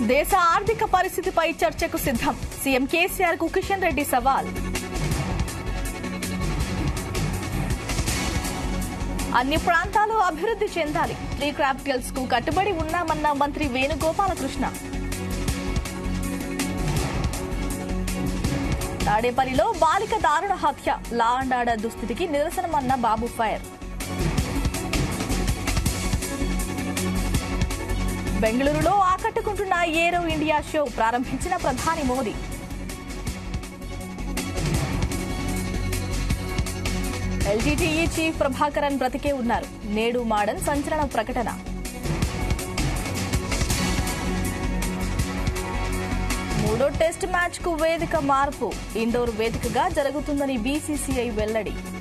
దేశ ఆర్థిక పరిస్థితిపై చర్చకు సిద్ధం సీఎం కేసీఆర్ కు కిషన్ రెడ్డి సవాల్ అన్ని ప్రాంతాలు అభివృద్ధి చెందాలి త్రీ క్యాపిటల్స్ కు కట్టుబడి ఉన్నామన్న మంత్రి వేణుగోపాలకృష్ణ తాడేపల్లిలో బాలిక దారుణ హత్య లా అండ్ ఆర్డర్ దుస్థితికి నిరసనమన్న బాబు ఫైర్ బెంగళూరులో ఆకట్టుకుంటున్న ఏరో ఇండియా షో ప్రారంభించిన ప్రధాని మోదీ ఎల్టీటీఈ చీఫ్ ప్రభాకరన్ బ్రతికే ఉన్నారు నేడు మాడన్ సంచలన ప్రకటన మూడో టెస్ట్ మ్యాచ్ కు వేదిక మార్పు ఇండోర్ వేదికగా జరుగుతుందని బీసీసీఐ వెల్లడి